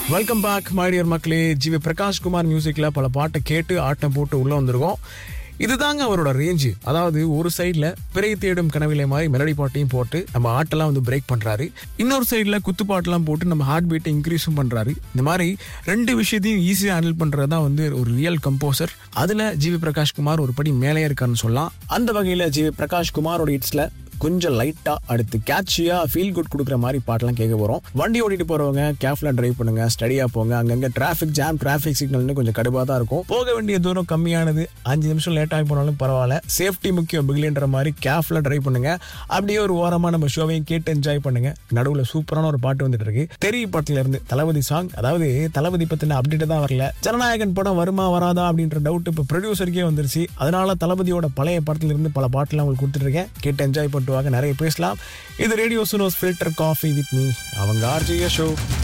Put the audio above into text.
welcome back my dear மக்களே ஜிவி பிரகாஷ் குமார் மியூசிக்ல பல பாட்டை கேட்டு ஆட்டம் போட்டு உள்ள வந்திருக்கோம் இதுதாங்க அவரோட ரேஞ்சு அதாவது ஒரு சைடில் பிறை தேடும் கனவிலை மாதிரி மெலடி பாட்டையும் போட்டு நம்ம ஆட்டெல்லாம் வந்து பிரேக் பண்றாரு இன்னொரு சைடில் குத்து பாட்டெல்லாம் போட்டு நம்ம ஹார்ட் பீட்டை இன்க்ரீஸும் பண்றாரு இந்த மாதிரி ரெண்டு விஷயத்தையும் ஈஸியாக ஹேண்டில் பண்றது தான் வந்து ஒரு ரியல் கம்போசர் அதுல ஜிவி பிரகாஷ் குமார் ஒரு படி மேலே இருக்காருன்னு சொல்லலாம் அந்த வகையில் ஜிவி பிரகாஷ் குமாரோட ஹிட்ஸ்ல கொஞ்சம் லைட்டா அடுத்து கேட்சியா ஃபீல் குட் கொடுக்குற மாதிரி பாட்டெல்லாம் கேட்க போறோம் வண்டி ஓட்டிட்டு போறவங்க கேர்ஃபுல்லா டிரைவ் பண்ணுங்க ஸ்டடியா போங்க அங்கங்க டிராஃபிக் ஜாம் டிராஃபிக் சிக்னல்னு கொஞ்சம் கடுப்பா தான் இருக்கும் போக வேண்டிய தூரம் கம்மியானது அஞ்சு நிமிஷம் லேட் ஆகி போனாலும் பரவாயில்ல சேஃப்டி முக்கியம் பிகிலின்ற மாதிரி கேர்ஃபுல்லா டிரைவ் பண்ணுங்க அப்படியே ஒரு ஓரமா நம்ம ஷோவையும் கேட்டு என்ஜாய் பண்ணுங்க நடுவுல சூப்பரான ஒரு பாட்டு வந்துட்டு இருக்கு தெரிய பாட்டுல இருந்து தளபதி சாங் அதாவது தளபதி பத்தின அப்டேட் தான் வரல ஜனநாயகன் படம் வருமா வராதா அப்படின்ற டவுட் இப்போ ப்ரொடியூசருக்கே வந்துருச்சு அதனால தளபதியோட பழைய படத்துல இருந்து பல பாட்டுலாம் உங்களுக்கு கொடுத்துருக்கேன் கேட்டு என்ஜாய் பண்ணிட்டு வாங்க நிறைய பேசலாம் இது ரேடியோ சுனோஸ் ஃபில்டர் காஃபி வித் மீ அவங்க ஆர்ஜிய ஷோ